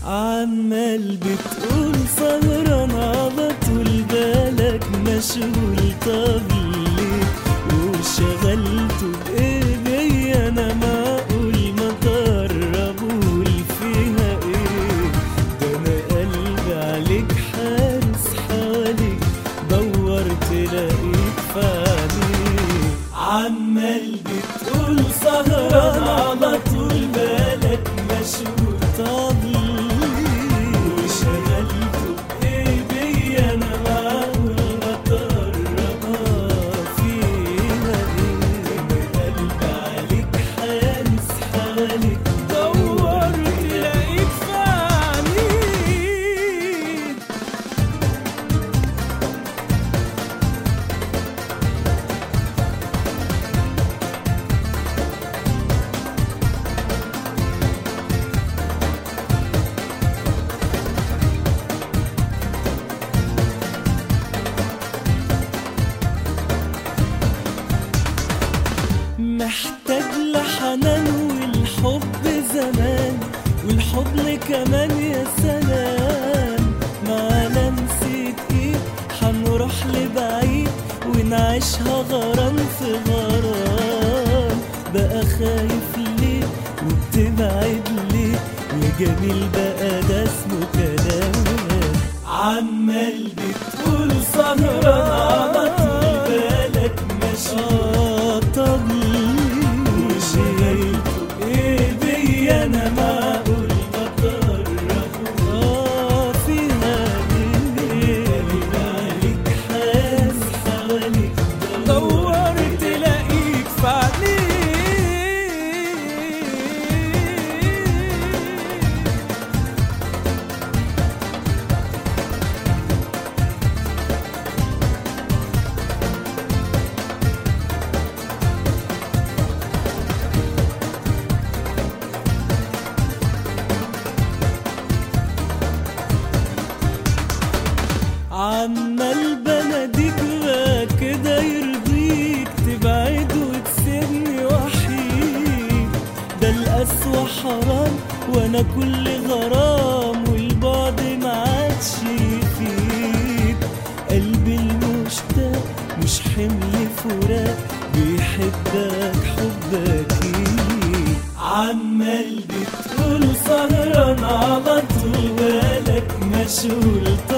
عمال بتقول سهران على طول بالك مشغول طب ليه وشغلته بايدي انا معقول ما تقربول فيها ايه ده انا قلبي عليك حارس حواليك دورت لقيت في عينيك عمال بتقول سهران على طول بالك مشغول طب ليه وشغلته بايدي انا معقول ما تقربها فيها ايه انا قلبي عليك حارس حواليك دورت لقيت في عينيك محتاج لحنان والحب زمان والحضن كمان يا سلام معانا نسيت ايه هنروح لبعيد ونعيشها غرام في غرام بقى خايف ليه وبتبعد ليه يا جميل بقى ده اسمه كلام عمال بتقول سهران على طول بالك مشغول طب وشغلته ايدي انا معقول ما تقربها فيها ليه عليك حاس حواليك دورت تلاقيك في عينيك عمال بناديك بقى كده يرضيك تبعد وتسيبني وحيد ده القسوة حرام وانا كل غرام والبعد ما عادش يفيد قلبي المشتاق مش حمل فراق بيحبك حبك اكيد عمال بتقول سهران على طول بالك مشغول